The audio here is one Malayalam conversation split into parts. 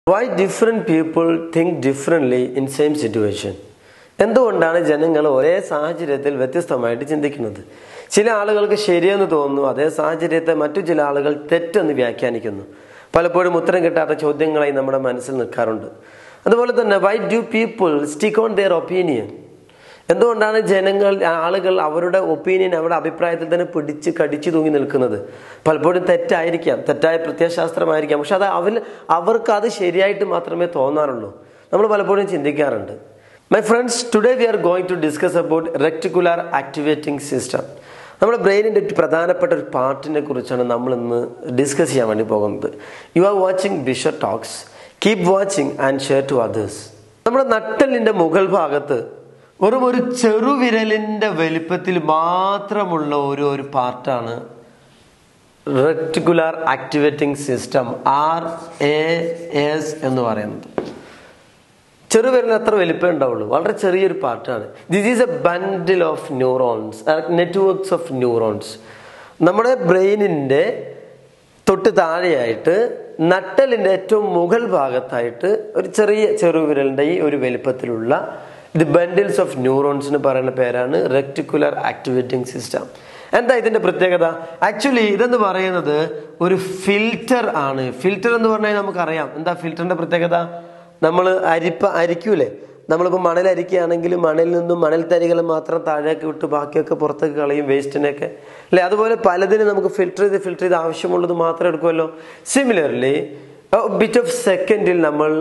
Y different people think differently in same situation എന്തുകൊണ്ടാണ് ജനങ്ങൾ ഒരേ സാഹചര്യത്തിൽ വ്യത്യസ്തമായിട്ട് ചിന്തിക്കുന്നത് ചില ആളുകൾക്ക് ശരിയെന്ന് തോന്നുന്നു അതേ സാഹചര്യത്തെ മറ്റു ചില ആളുകൾ തെറ്റെന്ന് വ്യാഖ്യാനിക്കുന്നു പലപ്പോഴും ഉത്തരം കിട്ടാത്ത ചോദ്യങ്ങളായി നമ്മുടെ മനസ്സിൽ നിൽക്കാറുണ്ട് അതുപോലെ തന്നെ why do people stick on their opinion എന്തുകൊണ്ടാണ് ജനങ്ങൾ ആളുകൾ അവരുടെ ഒപ്പീനിയൻ അവരുടെ അഭിപ്രായത്തിൽ തന്നെ പിടിച്ച് കടിച്ചു തൂങ്ങി നിൽക്കുന്നത് പലപ്പോഴും തെറ്റായിരിക്കാം തെറ്റായ പ്രത്യയശാസ്ത്രമായിരിക്കാം പക്ഷെ അത് അവർ അവർക്ക് അത് ശരിയായിട്ട് മാത്രമേ തോന്നാറുള്ളൂ നമ്മൾ പലപ്പോഴും ചിന്തിക്കാറുണ്ട് my friends today we are going to discuss about reticular activating system നമ്മുടെ ബ്രെയിനിൻ്റെ പ്രധാനപ്പെട്ട ഒരു പാർട്ടിനെ കുറിച്ചാണ് നമ്മൾ ഇന്ന് ഡിസ്കസ് ചെയ്യാൻ വേണ്ടി പോകുന്നത് you are watching Bishar talks keep watching and share to others നമ്മുടെ നട്ടലിൻ്റെ മുകൾ ഭാഗത്ത് വെറും ഒരു ചെറുവിരലിന്റെ വലിപ്പത്തിൽ മാത്രമുള്ള ഒരു ഒരു പാർട്ടാണ് reticular activating system R A S എന്ന് പറയുന്നത് ചെറുവിരൽ എത്ര വലിപ്പം ഉണ്ടാവുള്ളൂ വളരെ ചെറിയൊരു പാർട്ടാണ് this is a bundle of neurons networks of neurons നമ്മുടെ ബ്രെയിനിന്റെ തൊട്ട് താഴെയായിട്ട് നട്ടലിന്റെ ഏറ്റവും മുകൾ ഭാഗത്തായിട്ട് ഒരു ചെറിയ ചെറുവിരലിന്റെ ഈ ഒരു വലിപ്പത്തിലുള്ള ദി ബണ്ടിൽസ് ഓഫ് ന്യൂറോൺസിന് പറയുന്ന പേരാണ് റെക്ടിക്കുലർ ആക്ടിവേറ്റിംഗ് സിസ്റ്റം എന്താ ഇതിന്റെ പ്രത്യേകത ആക്ച്വലി ഇതെന്ന് പറയുന്നത് ഒരു ഫിൽറ്റർ ആണ് ഫിൽറ്റർ എന്ന് പറഞ്ഞാൽ നമുക്കറിയാം എന്താ ഫിൽറ്ററിന്റെ പ്രത്യേകത നമ്മൾ അരിപ്പ അരിക്കൂലേ നമ്മളിപ്പോൾ മണൽ അരിക്കുകയാണെങ്കിൽ മണലിൽ നിന്നും മണൽ തരികൾ മാത്രം താഴേക്ക് വിട്ട് ബാക്കിയൊക്കെ പുറത്തേക്ക് കളയും വേസ്റ്റിനെയൊക്കെ അല്ലെ അതുപോലെ പലതിനും നമുക്ക് ഫിൽറ്റർ ചെയ്ത് ഫിൽറ്റർ ചെയ്ത് ആവശ്യമുള്ളത് മാത്രം എടുക്കുമല്ലോ സിമിലർലി ബിറ്റ് ഓഫ് സെക്കൻഡിൽ നമ്മൾ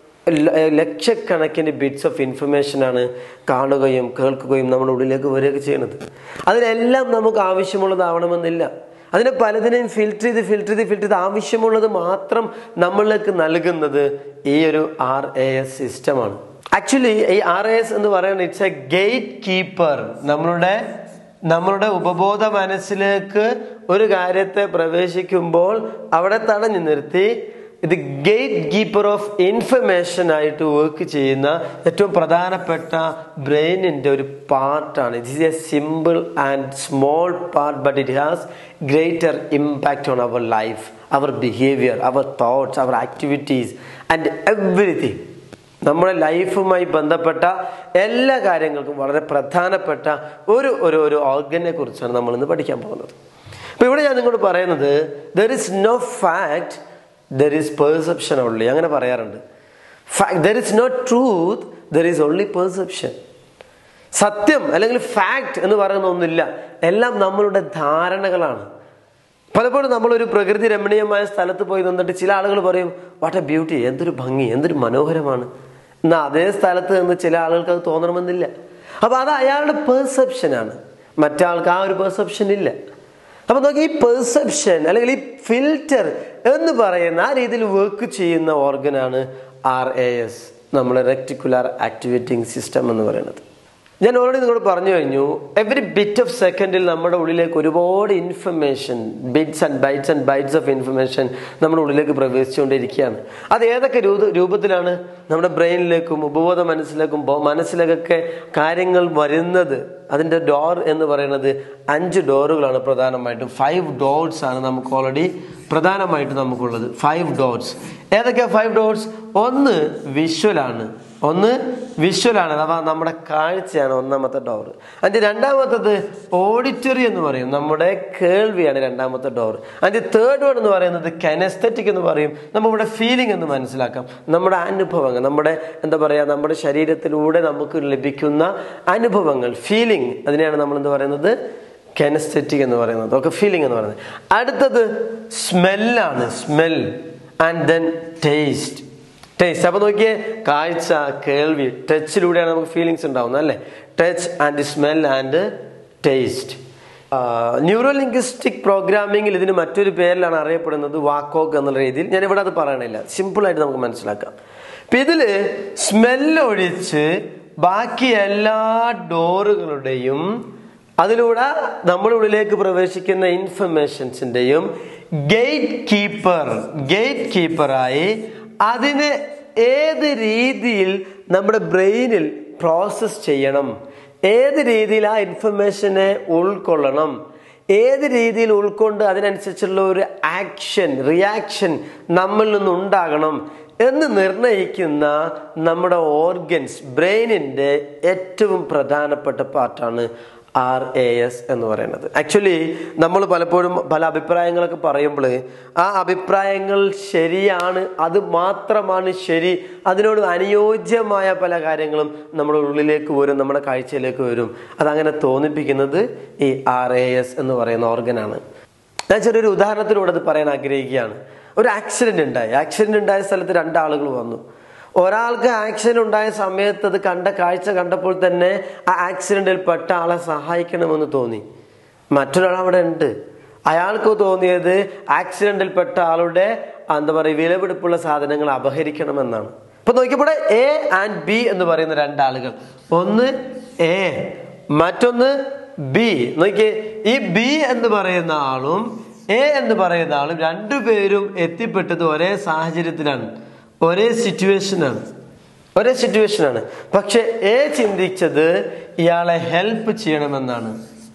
ലക്ഷക്കണക്കിന് ബിറ്റ്സ് ഓഫ് ഇൻഫർമേഷനാണ് കാണുകയും കേൾക്കുകയും നമ്മുടെ ഉള്ളിലേക്ക് വരികയൊക്കെ ചെയ്യുന്നത് അതിനെല്ലാം നമുക്ക് ആവശ്യമുള്ളതാവണമെന്നില്ല അതിനെ പലതിനെയും ഫിൽറ്റർ ചെയ്ത് ഫിൽറ്റർ ചെയ്ത് ഫിൽറ്റർ ചെയ്ത് ആവശ്യമുള്ളത് മാത്രം നമ്മളിലേക്ക് നൽകുന്നത് ഈ ഒരു ആർ എ എസ് സിസ്റ്റമാണ് ആക്ച്വലി ഈ ആർ എ എസ് എന്ന് പറയുന്നത് ഇറ്റ്സ് എ ഗേറ്റ് കീപ്പർ നമ്മളുടെ നമ്മളുടെ ഉപബോധ മനസ്സിലേക്ക് ഒരു കാര്യത്തെ പ്രവേശിക്കുമ്പോൾ അവിടെ തടഞ്ഞു നിർത്തി ഇത് ഗേറ്റ് കീപ്പർ ഓഫ് ഇൻഫർമേഷൻ ആയിട്ട് വർക്ക് ചെയ്യുന്ന ഏറ്റവും പ്രധാനപ്പെട്ട ബ്രെയിനിന്റെ ഒരു പാർട്ടാണ് it is a simple and small part but it has greater impact on our life our behaviour our thoughts our activities and everything നമ്മുടെ ലൈഫുമായി ബന്ധപ്പെട്ട എല്ലാ കാര്യങ്ങൾക്കും വളരെ പ്രധാനപ്പെട്ട ഒരു ഒരു ഒരു ഓർഗനെ കുറിച്ചാണ് നമ്മൾ ഇന്ന് പഠിക്കാൻ പോകുന്നത് അപ്പൊ ഇവിടെ ഞാൻ നിങ്ങളോട് പറയുന്നത് there is no fact there is perception only അങ്ങനെ പറയാറുണ്ട് there is not truth there is only perception സത്യം അല്ലെങ്കിൽ ഫാക്ട് എന്ന് പറയുന്ന ഒന്നില്ല എല്ലാം നമ്മളുടെ ധാരണകളാണ് പലപ്പോഴും നമ്മളൊരു പ്രകൃതി രമണീയമായ സ്ഥലത്ത് പോയി നിന്നിട്ട് ചില ആളുകൾ പറയും വാട്ട് എ ബ്യൂട്ടി എന്തൊരു ഭംഗി എന്തൊരു മനോഹരമാണ് എന്നാൽ അതേ സ്ഥലത്ത് നിന്ന് ചില ആളുകൾക്ക് അത് തോന്നണമെന്നില്ല അപ്പൊ അത് അയാളുടെ പെർസെപ്ഷനാണ് മറ്റാൾക്ക് ആ ഒരു പെർസെപ്ഷൻ ഇല്ല അപ്പൊ നോക്കി ഈ പെർസെപ്ഷൻ അല്ലെങ്കിൽ ഈ ഫിൽറ്റർ എന്ന് പറയുന്ന ആ രീതിയിൽ വർക്ക് ചെയ്യുന്ന ഓർഗനാണ് ആർ എ എസ് നമ്മുടെ റെക്ടിക്കുലാർ ആക്ടിവേറ്റിംഗ് സിസ്റ്റം എന്ന് പറയുന്നത് ഞാൻ ഓൾറെഡി നിങ്ങളോട് പറഞ്ഞു കഴിഞ്ഞു എവറി ബിറ്റ് ഓഫ് സെക്കൻഡിൽ നമ്മുടെ ഉള്ളിലേക്ക് ഒരുപാട് information bits and bytes and bytes of information നമ്മുടെ ഉള്ളിലേക്ക് പ്രവേശിച്ചുകൊണ്ടിരിക്കുകയാണ് അത് ഏതൊക്കെ രൂപത്തിലാണ് നമ്മുടെ ബ്രെയിനിലേക്കും ഉപബോധ മനസ്സിലേക്കും മനസ്സിലേക്കൊക്കെ കാര്യങ്ങൾ വരുന്നത് അതിൻ്റെ ഡോർ എന്ന് പറയുന്നത് അഞ്ച് ഡോറുകളാണ് പ്രധാനമായിട്ടും ഫൈവ് ഡോർസ് ആണ് നമുക്ക് ഓൾറെഡി പ്രധാനമായിട്ട് നമുക്കുള്ളത് ഫൈവ് ഡോർസ് ഏതൊക്കെയാ ഫൈവ് ഡോർസ് ഒന്ന് വിഷ്വലാണ് ഒന്ന് വിഷ്വലാണ് അഥവാ നമ്മുടെ കാഴ്ചയാണ് ഒന്നാമത്തെ ഡോർ അതിന്റെ രണ്ടാമത്തത് ഓഡിറ്ററി എന്ന് പറയും നമ്മുടെ കേൾവിയാണ് രണ്ടാമത്തെ ഡോർ അതിന്റെ തേർഡ് വൺ എന്ന് പറയുന്നത് കെനസ്തറ്റിക് എന്ന് പറയും നമ്മുടെ ഫീലിംഗ് എന്ന് മനസ്സിലാക്കാം നമ്മുടെ അനുഭവങ്ങൾ നമ്മുടെ എന്താ പറയാ നമ്മുടെ ശരീരത്തിലൂടെ നമുക്ക് ലഭിക്കുന്ന അനുഭവങ്ങൾ ഫീലിംഗ് അതിനെയാണ് നമ്മൾ എന്ത് പറയുന്നത് കെനസ്തറ്റിക് എന്ന് പറയുന്നത് ഒക്കെ ഫീലിംഗ് എന്ന് പറയുന്നത് അടുത്തത് സ്മെല്ലാണ് smell and then taste taste അപ്പൊ നോക്കിയേ കാഴ്ച കേൾവി ടച്ചിലൂടെയാണ് നമുക്ക് ഫീലിങ്സ് ഉണ്ടാവുന്നത് അല്ലേ touch and smell and taste neuro linguistic പ്രോഗ്രാമിംഗിൽ ഇതിന് മറ്റൊരു പേരിലാണ് അറിയപ്പെടുന്നത് വാക്കോക്ക് എന്നുള്ള രീതിയിൽ ഞാൻ ഇവിടെ അത് പറയണില്ല സിമ്പിൾ ആയിട്ട് നമുക്ക് മനസ്സിലാക്കാം അപ്പൊ ഇതില് സ്മെല്ലൊഴിച്ച് ബാക്കി എല്ലാ ഡോറുകളുടെയും അതിലൂടെ നമ്മുടെ ഉള്ളിലേക്ക് പ്രവേശിക്കുന്ന ഇൻഫർമേഷൻസിന്റെയും ഗേറ്റ് കീപ്പർ ഗേറ്റ് കീപ്പറായി അതിനെ ഏത് രീതിയിൽ നമ്മുടെ ബ്രെയിനിൽ പ്രോസസ് ചെയ്യണം ഏത് രീതിയിൽ ആ ഇൻഫർമേഷനെ ഉൾക്കൊള്ളണം ഏത് രീതിയിൽ ഉൾക്കൊണ്ട് അതിനനുസരിച്ചുള്ള ഒരു ആക്ഷൻ റിയാക്ഷൻ നമ്മളിൽ നിന്ന് ഉണ്ടാകണം എന്ന് നിർണയിക്കുന്ന നമ്മുടെ ഓർഗൻസ് ബ്രെയിനിൻ്റെ ഏറ്റവും പ്രധാനപ്പെട്ട പാർട്ടാണ് ആർ എ എസ് എന്ന് പറയുന്നത് ആക്ച്വലി നമ്മൾ പലപ്പോഴും പല അഭിപ്രായങ്ങളൊക്കെ പറയുമ്പോൾ ആ അഭിപ്രായങ്ങൾ ശരിയാണ് അത് മാത്രമാണ് ശരി അതിനോട് അനുയോജ്യമായ പല കാര്യങ്ങളും നമ്മുടെ ഉള്ളിലേക്ക് വരും നമ്മുടെ കാഴ്ചയിലേക്ക് വരും അതങ്ങനെ തോന്നിപ്പിക്കുന്നത് ഈ ആർ എ എസ് എന്ന് പറയുന്ന ഓർഗനാണ് ഞാൻ ചെറിയൊരു ഉദാഹരണത്തിലൂടെ അത് പറയാൻ ആഗ്രഹിക്കുകയാണ് ഒരു ആക്സിഡന്റ് ഉണ്ടായി ആക്സിഡന്റ് ഉണ്ടായ സ്ഥലത്ത് രണ്ടാളുകൾ വന്നു ഒരാൾക്ക് ആക്സിഡന്റ് ഉണ്ടായ സമയത്ത് അത് കണ്ട കാഴ്ച കണ്ടപ്പോൾ തന്നെ ആ ആക്സിഡന്റിൽ പെട്ട ആളെ സഹായിക്കണമെന്ന് തോന്നി മറ്റൊരാൾ അവിടെ ഉണ്ട് അയാൾക്ക് തോന്നിയത് ആക്സിഡന്റിൽ പെട്ട ആളുടെ എന്താ പറയുക വിലപിടിപ്പുള്ള സാധനങ്ങൾ അപഹരിക്കണമെന്നാണ് ഇപ്പൊ നോക്കിയപ്പോൾ എ ആൻഡ് ബി എന്ന് പറയുന്ന രണ്ടാളുകൾ ഒന്ന് എ മറ്റൊന്ന് ബി നോക്കിയേ ഈ ബി എന്ന് പറയുന്ന ആളും എ എന്ന് പറയുന്ന ആളും രണ്ടുപേരും എത്തിപ്പെട്ടത് ഒരേ സാഹചര്യത്തിലാണ് ഒരേ സിറ്റുവേഷനാണ് ഒരേ സിറ്റുവേഷനാണ് പക്ഷെ എ ചിന്തിച്ചത് ഇയാളെ ഹെൽപ്പ് ചെയ്യണമെന്നാണ്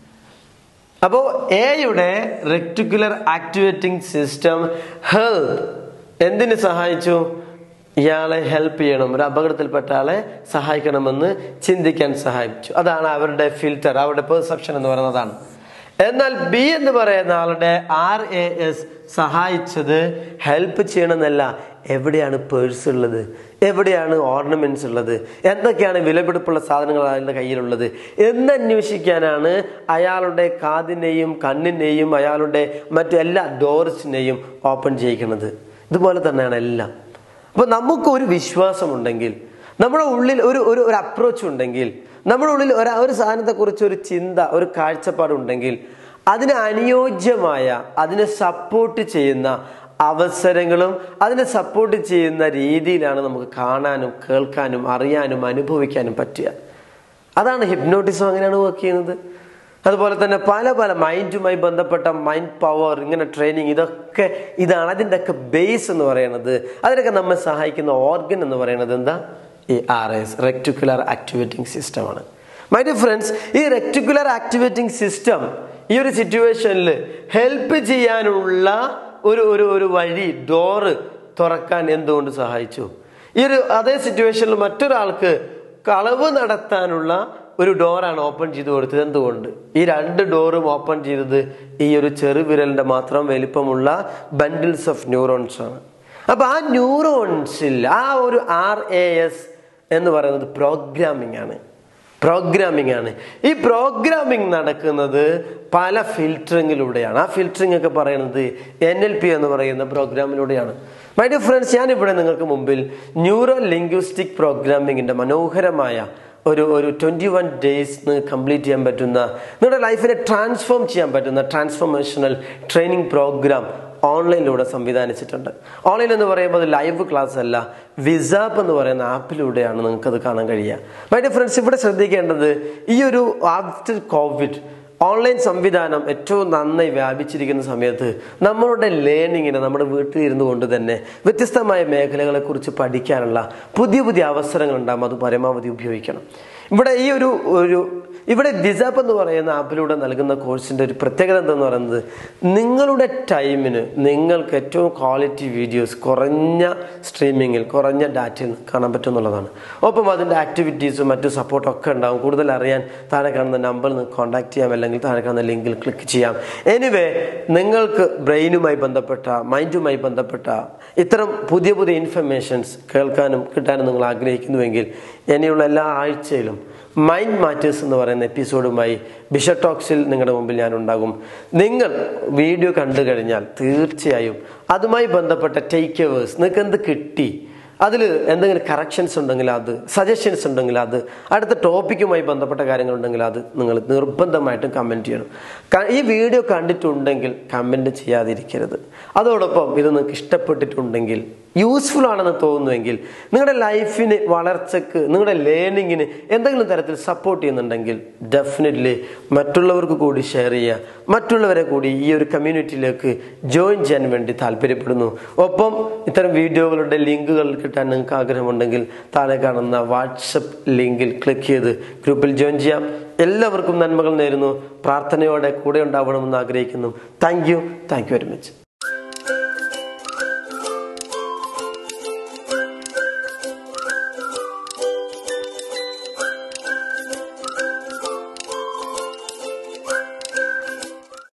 അപ്പോൾ എയുടെ റെക്ടിക്കുലർ ആക്ടിവേറ്റിംഗ് സിസ്റ്റം ഹെൽപ്പ് എന്തിന് സഹായിച്ചു ഇയാളെ ഹെൽപ്പ് ചെയ്യണം ഒരു അപകടത്തിൽപ്പെട്ട ആളെ സഹായിക്കണമെന്ന് ചിന്തിക്കാൻ സഹായിച്ചു അതാണ് അവരുടെ ഫിൽറ്റർ അവരുടെ പെർസെപ്ഷൻ എന്ന് പറയുന്നതാണ് എന്നാൽ ബി എന്ന് പറയുന്ന ആളുടെ ആർ എ എസ് സഹായിച്ചത് ഹെൽപ്പ് ചെയ്യണമെന്നല്ല എവിടെയാണ് പേഴ്സ് ഉള്ളത് എവിടെയാണ് ഓർണമെന്റ്സ് ഉള്ളത് എന്തൊക്കെയാണ് വിലപിടിപ്പുള്ള സാധനങ്ങൾ അയാളുടെ കയ്യിലുള്ളത് എന്ന് അന്വേഷിക്കാനാണ് അയാളുടെ കാതിനെയും കണ്ണിനെയും അയാളുടെ മറ്റു എല്ലാ ഡോർസിനെയും ഓപ്പൺ ചെയ്യിക്കുന്നത് ഇതുപോലെ തന്നെയാണ് എല്ലാം അപ്പൊ നമുക്ക് ഒരു വിശ്വാസമുണ്ടെങ്കിൽ നമ്മുടെ ഉള്ളിൽ ഒരു ഒരു ഒരു അപ്രോച്ച് ഉണ്ടെങ്കിൽ നമ്മുടെ ഉള്ളിൽ ഒരു ഒരു സാധനത്തെക്കുറിച്ച് ഒരു ചിന്ത ഒരു കാഴ്ചപ്പാടുണ്ടെങ്കിൽ അതിന് അനുയോജ്യമായ അതിനെ സപ്പോർട്ട് ചെയ്യുന്ന അവസരങ്ങളും അതിനെ സപ്പോർട്ട് ചെയ്യുന്ന രീതിയിലാണ് നമുക്ക് കാണാനും കേൾക്കാനും അറിയാനും അനുഭവിക്കാനും പറ്റുക അതാണ് ഹിപ്നോട്ടിസം അങ്ങനെയാണ് വർക്ക് ചെയ്യുന്നത് അതുപോലെ തന്നെ പല പല മൈൻഡുമായി ബന്ധപ്പെട്ട മൈൻഡ് പവർ ഇങ്ങനെ ട്രെയിനിങ് ഇതൊക്കെ ഇതാണ് അതിൻ്റെ ഒക്കെ ബേസ് എന്ന് പറയുന്നത് അതിനൊക്കെ നമ്മെ സഹായിക്കുന്ന ഓർഗൻ എന്ന് പറയുന്നത് എന്താ ഈ ആർ എസ് റെക്ടിക്കുലർ ആക്ടിവേറ്റിംഗ് സിസ്റ്റമാണ് മൈ ഡിയർ ഫ്രണ്ട്സ് ഈ റെക്ടിക്കുലർ ആക്ടിവേറ്റിംഗ് സിസ്റ്റം ഈ ഒരു സിറ്റുവേഷനിൽ ഹെൽപ്പ് ചെയ്യാനുള്ള ഒരു ഒരു ഒരു വഴി ഡോറ് തുറക്കാൻ എന്തുകൊണ്ട് സഹായിച്ചു ഈ ഒരു അതേ സിറ്റുവേഷനിൽ മറ്റൊരാൾക്ക് കളവ് നടത്താനുള്ള ഒരു ഡോറാണ് ഓപ്പൺ ചെയ്ത് കൊടുത്തത് എന്തുകൊണ്ട് ഈ രണ്ട് ഡോറും ഓപ്പൺ ചെയ്തത് ഈ ഒരു ചെറുവിരലിന്റെ മാത്രം വലിപ്പമുള്ള ബണ്ടിൽസ് ഓഫ് ന്യൂറോൺസ് ആണ് അപ്പൊ ആ ന്യൂറോൺസിൽ ആ ഒരു ആർ എ എസ് എന്ന് പറയുന്നത് പ്രോഗ്രാമിംഗ് ആണ് പ്രോഗ്രാമിംഗ് ആണ് ഈ പ്രോഗ്രാമിംഗ് നടക്കുന്നത് പല ഫിൽറ്ററിങ്ങിലൂടെയാണ് ആ ഫിൽറ്ററിംഗ് ഒക്കെ പറയുന്നത് എൻ എൽ പി എന്ന് പറയുന്ന പ്രോഗ്രാമിലൂടെയാണ് മൈ ഡിയർ ഫ്രണ്ട്സ് ഞാനിവിടെ നിങ്ങൾക്ക് മുമ്പിൽ ന്യൂറോ ലിംഗ്വിസ്റ്റിക് പ്രോഗ്രാമിങ്ങിന്റെ മനോഹരമായ ഒരു ഒരു ട്വൻറ്റി വൺ ഡേയ്സ് കംപ്ലീറ്റ് ചെയ്യാൻ പറ്റുന്ന നിങ്ങളുടെ ലൈഫിനെ ട്രാൻസ്ഫോം ചെയ്യാൻ പറ്റുന്ന ട്രാൻസ്ഫോർമേഷണൽ ട്രെയിനിങ് പ്രോഗ്രാം ഓൺലൈനിലൂടെ സംവിധാനിച്ചിട്ടുണ്ട് ഓൺലൈൻ എന്ന് പറയുമ്പോൾ അത് ലൈവ് ക്ലാസ് അല്ല വിസാപ്പ് എന്ന് പറയുന്ന ആപ്പിലൂടെയാണ് നിങ്ങൾക്കത് കാണാൻ കഴിയുക മൈ ഡിയർ ഫ്രണ്ട്സ് ഇവിടെ ശ്രദ്ധിക്കേണ്ടത് ഈ ഒരു ആഫ്റ്റർ കോവിഡ് ഓൺലൈൻ സംവിധാനം ഏറ്റവും നന്നായി വ്യാപിച്ചിരിക്കുന്ന സമയത്ത് നമ്മളുടെ ലേണിങ്ങിന് നമ്മുടെ വീട്ടിൽ ഇരുന്നു കൊണ്ട് തന്നെ വ്യത്യസ്തമായ മേഖലകളെ കുറിച്ച് പഠിക്കാനുള്ള പുതിയ പുതിയ അവസരങ്ങൾ ഉണ്ടാകും അത് പരമാവധി ഉപയോഗിക്കണം ഇവിടെ ഈ ഒരു ഒരു ഇവിടെ വിസാപ്പ് എന്ന് പറയുന്ന ആപ്പിലൂടെ നൽകുന്ന കോഴ്സിന്റെ ഒരു പ്രത്യേകത എന്തെന്ന് പറയുന്നത് നിങ്ങളുടെ ടൈമിന് നിങ്ങൾക്ക് ഏറ്റവും ക്വാളിറ്റി വീഡിയോസ് കുറഞ്ഞ സ്ട്രീമിങ്ങിൽ കുറഞ്ഞ ഡാറ്റയിൽ കാണാൻ പറ്റും എന്നുള്ളതാണ് ഒപ്പം അതിൻ്റെ ആക്ടിവിറ്റീസും മറ്റു സപ്പോർട്ടും ഒക്കെ ഉണ്ടാവും കൂടുതൽ അറിയാൻ താഴെ കാണുന്ന നമ്പറിൽ നിന്ന് കോൺടാക്ട് ചെയ്യാം അല്ലെങ്കിൽ താഴെ കാണുന്ന ലിങ്കിൽ ക്ലിക്ക് ചെയ്യാം എനിവേ നിങ്ങൾക്ക് ബ്രെയിനുമായി ബന്ധപ്പെട്ട മൈൻഡുമായി ബന്ധപ്പെട്ട ഇത്തരം പുതിയ പുതിയ ഇൻഫർമേഷൻസ് കേൾക്കാനും കിട്ടാനും നിങ്ങൾ ആഗ്രഹിക്കുന്നുവെങ്കിൽ ഇനിയുള്ള എല്ലാ ആഴ്ചയിലും മൈൻഡ് മാറ്റേഴ്സ് എന്ന് പറയുന്ന എപ്പിസോഡുമായി ബിഷ ടോക്സിൽ നിങ്ങളുടെ മുമ്പിൽ ഞാൻ ഉണ്ടാകും നിങ്ങൾ വീഡിയോ കണ്ടു കഴിഞ്ഞാൽ തീർച്ചയായും അതുമായി ബന്ധപ്പെട്ട ടേക്ക് എവേഴ്സ് നിങ്ങൾക്ക് എന്ത് കിട്ടി അതിൽ എന്തെങ്കിലും കറക്ഷൻസ് ഉണ്ടെങ്കിൽ അത് സജഷൻസ് ഉണ്ടെങ്കിൽ അത് അടുത്ത ടോപ്പിക്കുമായി ബന്ധപ്പെട്ട കാര്യങ്ങളുണ്ടെങ്കിൽ അത് നിങ്ങൾ നിർബന്ധമായിട്ടും കമൻറ്റ് ചെയ്യണം ക- ഈ വീഡിയോ കണ്ടിട്ടുണ്ടെങ്കിൽ കമൻറ്റ് ചെയ്യാതിരിക്കരുത് അതോടൊപ്പം ഇത് നിങ്ങൾക്ക് ഇഷ്ടപ്പെട്ടിട്ടുണ്ടെങ്കിൽ യൂസ്ഫുൾ ആണെന്ന് തോന്നുന്നുവെങ്കിൽ നിങ്ങളുടെ ലൈഫിന് വളർച്ചക്ക് നിങ്ങളുടെ ലേണിങ്ങിന് എന്തെങ്കിലും തരത്തിൽ സപ്പോർട്ട് ചെയ്യുന്നുണ്ടെങ്കിൽ ഡെഫിനറ്റ്ലി മറ്റുള്ളവർക്ക് കൂടി ഷെയർ ചെയ്യുക മറ്റുള്ളവരെ കൂടി ഈ ഒരു കമ്മ്യൂണിറ്റിയിലേക്ക് ജോയിൻ ചെയ്യാൻ വേണ്ടി താല്പര്യപ്പെടുന്നു ഒപ്പം ഇത്തരം വീഡിയോകളുടെ ലിങ്കുകൾ കിട്ടാൻ നിങ്ങൾക്ക് ആഗ്രഹമുണ്ടെങ്കിൽ താഴെ കാണുന്ന വാട്സപ്പ് ലിങ്കിൽ ക്ലിക്ക് ചെയ്ത് ഗ്രൂപ്പിൽ ജോയിൻ ചെയ്യാം എല്ലാവർക്കും നന്മകൾ നേരുന്നു പ്രാർത്ഥനയോടെ കൂടെ ഉണ്ടാവണമെന്ന് ആഗ്രഹിക്കുന്നു thank you thank you very much